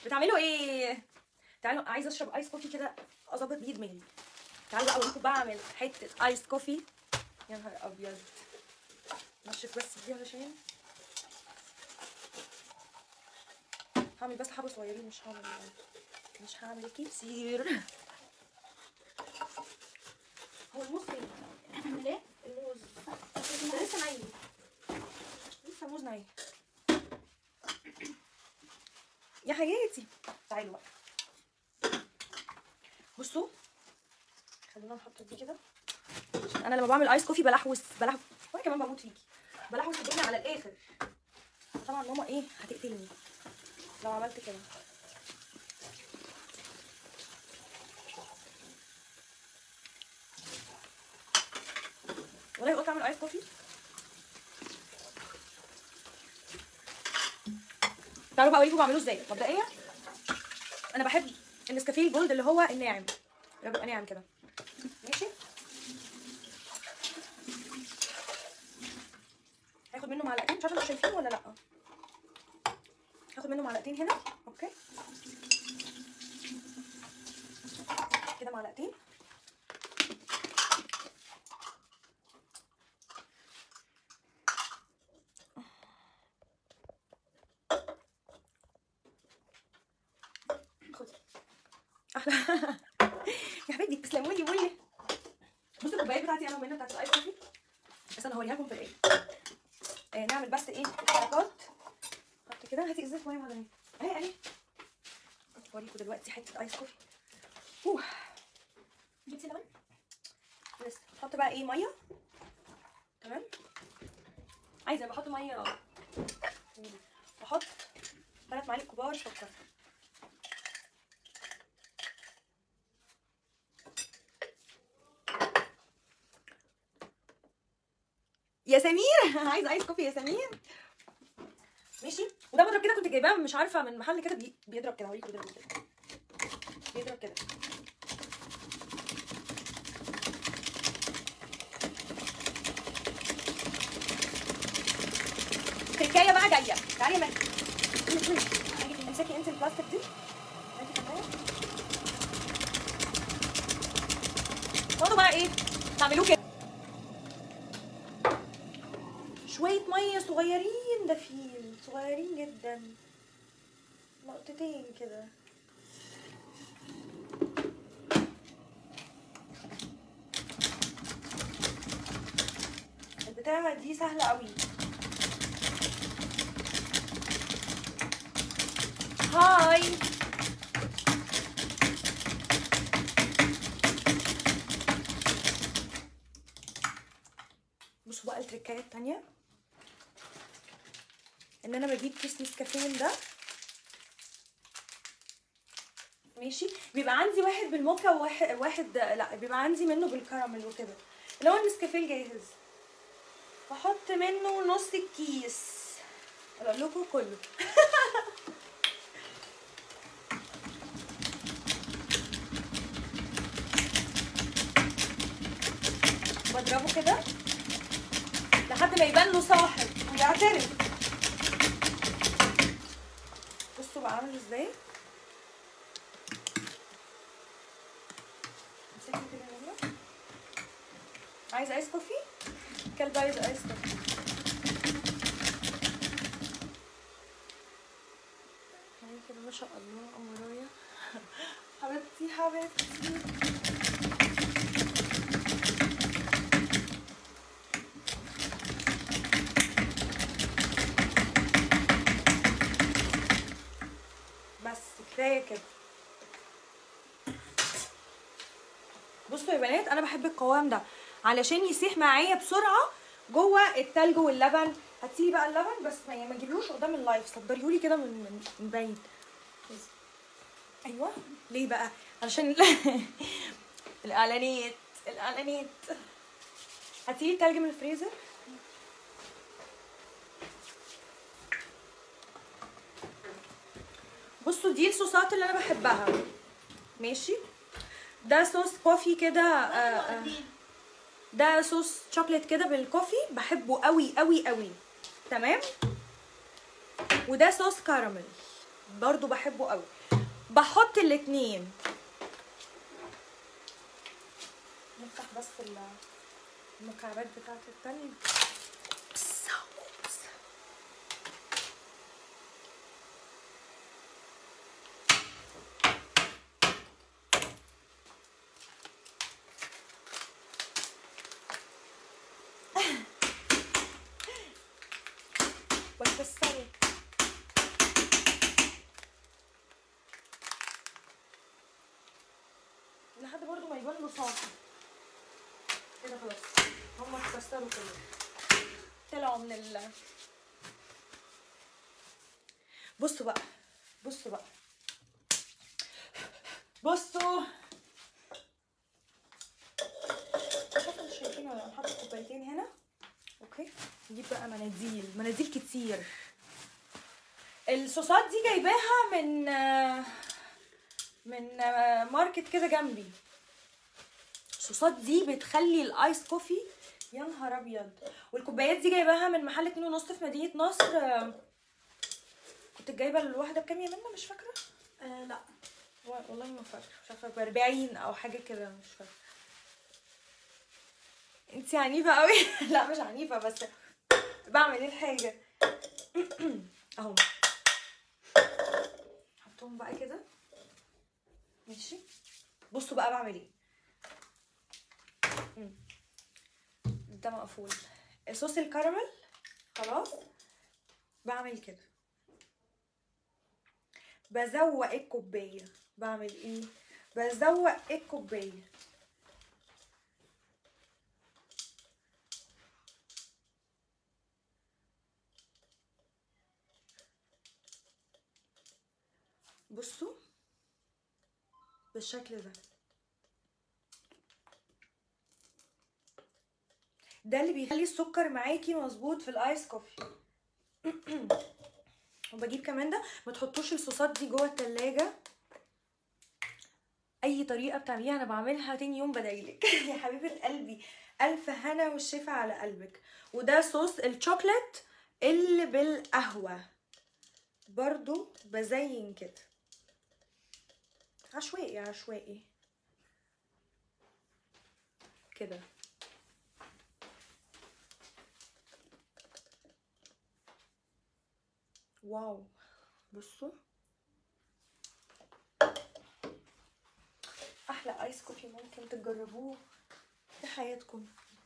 بتعملوا ايه تعالوا عايزه اشرب ايس كوفي كده اظبط بيه دماغي تعالوا بقى اوريكم بعمل حته ايس كوفي يا نهار ابيض نشف بس دي علشان هعمل بس حبه صغيرين مش هعمل مش هعمل كتير هو الموز فين؟ ليه؟ الموز ده لسه نايم لسه موز نايم يا حياتي تعالوا بقى بصوا خلونا نحط دي كده انا لما بعمل ايس كوفي بلحوس بلحوس وانا كمان بموت فيكي بلحوس الدنيا على الاخر طبعا ماما ايه هتقتلني لو عملت كده والله قلت اعمل ايس كوفي تعالوا بقى اوريكم بعمله ازاي مبدئيا انا بحب النسكافيه الجولد اللي هو الناعم اللي بيبقى ناعم كده ماشي هاخد منه معلقتين مش عارفه انتوا شايفين ولا لا هاخد منه معلقتين هنا اوكي كده معلقتين خدي احلى يا حبيبي تسلموا لي بولي بصوا الكوبايات بتاعتي انا ومنى بتاعت الايس كوفي بس انا هوريها لكم في الايه آه نعمل بس ايه حركات حط كده هاتي ازازه ميه معدنيه اهي اهي هوريكم دلوقتي حته ايس كوفي اوه جبتي لبن؟ لسه نحط بقى ايه ميه تمام عايزه بحط ميه بحط ثلاث معالق كبار سكر يا سمير عايزه ايس كوفي يا سمير ماشي وده مضرب كده كنت جايباه مش عارفه من محل كده بي... بيضرب كده هوريكم بيضرب كده بيضرب كده تركايه بقى جايه تعالي يا مهدي امسكي انت البلاستيك دي انت كمان خدوا بقى ايه تعملوه كده شويه ميه صغيرين دافيين صغيرين جدا نقطتين كده البتاعه دي سهله قوي هاي بصوا بقى التركايه التانية ان انا بجيب كيس نسكافيه ده ماشي بيبقى عندي واحد بالموكا وواحد واحد لا بيبقى عندي منه بالكراميل وكده اللي هو النسكافيه الجاهز بحط منه نص الكيس اقول لكم كله بضربه كده لحد ما يبان له صاحب ويعترف بصوا بقى عامل ازاي امسكي كده يلا. عايزه ايس كوفي كلب عايز ايس كوفي يعني كده ما شاء الله امورايا حبيبتي حبيبتي بس كفايه كده بصوا يا بنات انا بحب القوام ده علشان يسيح معايا بسرعه جوه التلج واللبن هاتيلي بقى اللبن بس ما يعني ما تجيبلوش قدام اللايف صدريهولي كده من من من بعيد ايوه ليه بقى علشان ال- الاعلانات الاعلانات هاتيلي التلج من الفريزر بصوا دي الصوصات اللي انا بحبها ماشي ده صوص كوفي كده آه، آه، ده صوص شوكليت كده بالكوفي بحبه قوي قوي قوي تمام وده صوص كراميل برضو بحبه قوي بحط الاتنين نفتح بس ال- المكعبات بتاعت التاني بس بس. وكسره لحد برضو ما يبان له صافي كده خلاص هما اتكسروا كلهم طلعوا من ال بصوا بقى بصوا بقى بصوا مش عارفه انتوا شايفين ولا لا انا حاطه كوبايتين هنا اوكي نجيب بقى مناديل مناديل كتير الصوصات دي جايباها من آه، من آه، ماركت كده جنبي الصوصات دي بتخلي الايس كوفي يا نهار ابيض والكوبايات دي جايباها من محل اتنين ونص في مدينه نصر آه، كنت جايبه الواحده بكام يا منى مش فاكره آه لا و- والله ما فاكره مش عارفه ب 40 او حاجه كده مش فاكره انتي عنيفه قوي لا مش عنيفه بس بعمل ايه الحاجه اهو حطهم بقى كده ماشي بصوا بقى بعمل ايه مم. ده مقفول صوص الكراميل خلاص بعمل كده بزوق الكوبايه بعمل ايه بزوق الكوبايه بصوا بالشكل ده ده اللي بيخلي السكر معاكي مظبوط في الايس كوفي وبجيب كمان ده ما تحطوش الصوصات دي جوه التلاجة اي طريقه بتعمليها انا بعملها تاني يوم بدايلك يا حبيبه قلبي الف هنا والشفا على قلبك وده صوص الشوكليت اللي بالقهوه برضو بزين كده عشوائي عشوائي كده واو بصوا احلى ايس كوفي ممكن تجربوه في حياتكم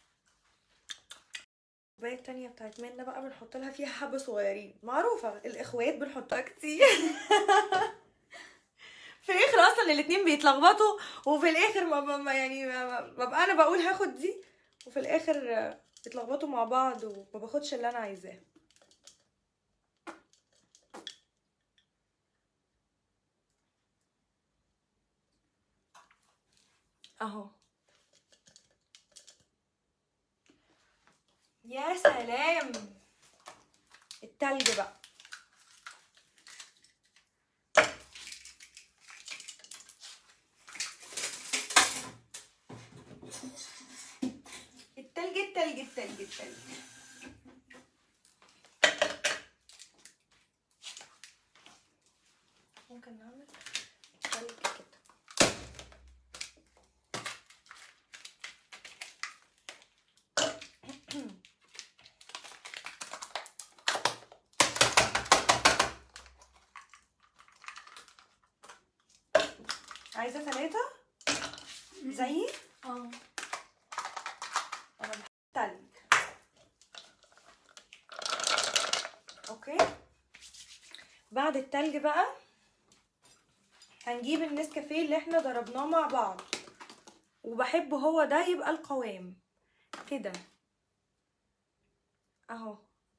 الكوبايه التانية بتاعت منى بقى بنحط لها فيها حبة صغيرين معروفة الإخوات بنحطها كتير في الآخر أصلا الاتنين بيتلخبطوا وفي الآخر ما ما- ما يعني ما- ما- ببقى أنا بقول هاخد دي وفي الآخر آه، بيتلخبطوا مع بعض وما باخدش اللي أنا عايزاه اهو يا سلام التلج بقى التلج التلج التلج التلج ممكن نعمل تلج كده عايزة ثلاثة زيي اه أنا بحب تلج اوكي بعد التلج بقى هنجيب النسكافيه اللي احنا ضربناه مع بعض وبحب هو ده يبقى القوام كده اهو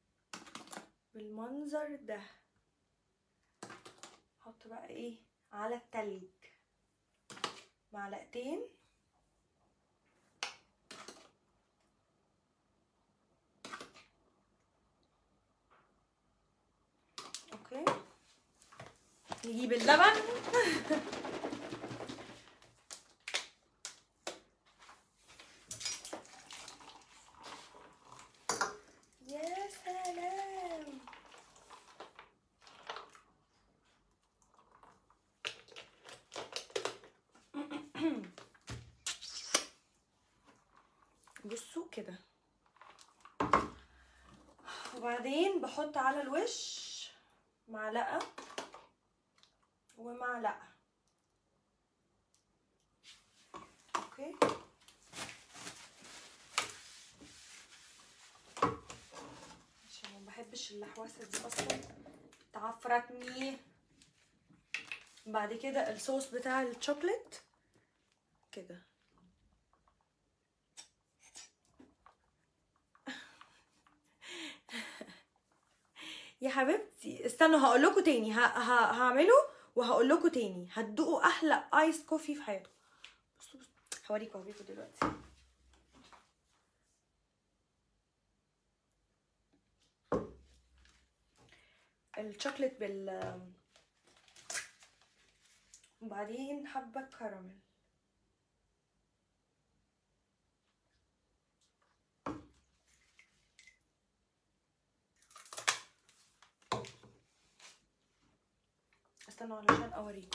بالمنظر ده حط بقى ايه على التلج معلقتين اوكي نجيب اللبن يا سلام بصوا كده وبعدين بحط على الوش معلقة ومعلقة اوكي عشان ما بحبش اللحوسة دي اصلا تعفرتني بعد كده الصوص بتاع الشوكليت كده يا حبيبتي استنوا هقول لكم تاني ه... ه... هعمله وهقول لكم تاني هتدوقوا احلى ايس كوفي في حياتكم بصوا بصوا هوريكم هوريكم دلوقتي الشوكليت بال وبعدين حبة كراميل استنوا علشان اوريكم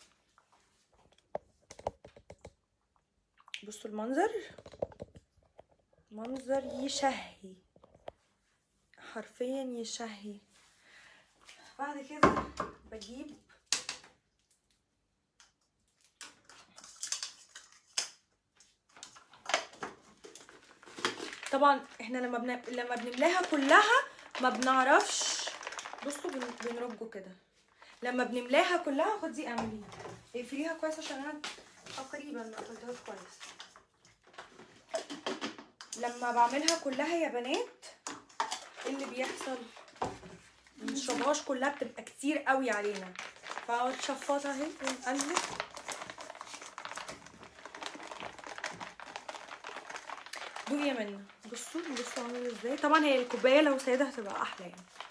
بصوا المنظر منظر يشهي حرفيا يشهي بعد كده بجيب طبعا احنا لما بن... لما بنملاها كلها ما بنعرفش بصوا بن... بنرجه كده لما بنملاها كلها خد دي اعمليها اقفليها كويس عشان انا تقريبا ما قفلتهاش كويس لما بعملها كلها يا بنات إيه اللي بيحصل مشربهاش كلها بتبقى كتير قوي علينا فاقعد شفاطة اهي ونقلب دوقي يا منى بصوا بصوا عامل ازاي طبعا هي الكوبايه لو ساده هتبقى احلى يعني